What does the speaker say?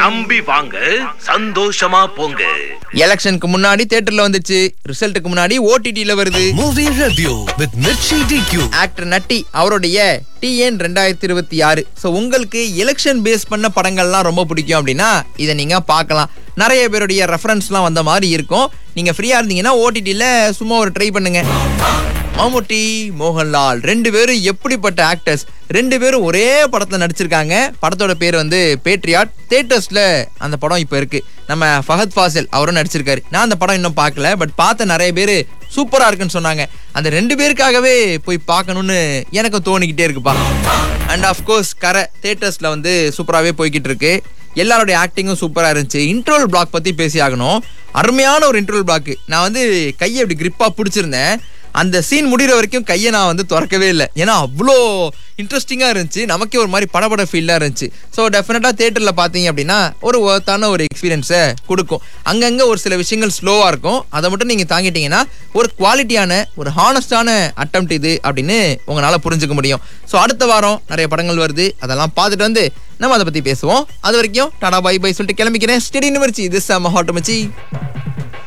நம்பி வாங்க சந்தோஷமா போங்க எலெக்ஷனுக்கு முன்னாடி தியேட்டர்ல வந்துச்சு ரிசல்ட்டுக்கு முன்னாடி ஓடிடில வருது Movie review with Mirchi DQ. Actor Natty அவருடைய டிஎன் ரெண்டாயிரத்தி இருபத்தி ஆறு ஸோ உங்களுக்கு எலெக்ஷன் பேஸ் பண்ண படங்கள்லாம் ரொம்ப பிடிக்கும் அப்படின்னா இதை நீங்க பார்க்கலாம் நிறைய பேருடைய ரெஃபரன்ஸ்லாம் வந்த மாதிரி இருக்கும் நீங்க ஃப்ரீயா இருந்தீங்கன்னா ஓடிடியில் சும்மா ஒரு ட்ரை பண்ணுங்க மம்முட்டி மோகன்லால் ரெண்டு பேரும் எப்படிப்பட்ட ஆக்டர்ஸ் ரெண்டு பேரும் ஒரே படத்துல நடிச்சிருக்காங்க படத்தோட பேர் வந்து பேட்ரியாட் தேட்டர்ஸ்ல அந்த படம் இப்போ இருக்கு நம்ம ஃபஹத் ஃபாசில் அவரும் நடிச்சிருக்காரு நான் அந்த படம் இன்னும் பார்க்கல பட் பார்த்த நிறைய பேர் சூப்பரா இருக்குன்னு சொன்னாங்க அந்த ரெண்டு பேருக்காகவே போய் பார்க்கணும்னு எனக்கு தோணிக்கிட்டே இருக்குப்பா அண்ட் கோர்ஸ் கரை தேட்டர்ஸ்ல வந்து சூப்பராகவே போய்கிட்டு இருக்கு எல்லாருடைய ஆக்டிங்கும் சூப்பரா இருந்துச்சு இன்ட்ரோல் பிளாக் பத்தி பேசி ஆகணும் அருமையான ஒரு இன்ட்ரோல் பிளாக் நான் வந்து கையை இப்படி கிரிப்பா பிடிச்சிருந்தேன் அந்த சீன் முடிகிற வரைக்கும் கையை நான் வந்து திறக்கவே இல்லை ஏன்னா அவ்வளோ இன்ட்ரெஸ்டிங்காக இருந்துச்சு நமக்கே ஒரு மாதிரி படபட ஃபீலாக இருந்துச்சு ஸோ டெஃபினட்டாக தேட்டரில் பார்த்தீங்க அப்படின்னா ஒரு ஒர்த்தான ஒரு எக்ஸ்பீரியன்ஸை கொடுக்கும் அங்கங்கே ஒரு சில விஷயங்கள் ஸ்லோவாக இருக்கும் அதை மட்டும் நீங்கள் தாங்கிட்டீங்கன்னா ஒரு குவாலிட்டியான ஒரு ஹானஸ்டான அட்டம் இது அப்படின்னு உங்களால் புரிஞ்சுக்க முடியும் ஸோ அடுத்த வாரம் நிறைய படங்கள் வருது அதெல்லாம் பார்த்துட்டு வந்து நம்ம அதை பற்றி பேசுவோம் அது வரைக்கும் டாடா பை பை சொல்லிட்டு கிளம்பிக்கிறேன் ஸ்டெடி நிமிர்ச்சி இது செம்ம ஹாட்டு மச்சி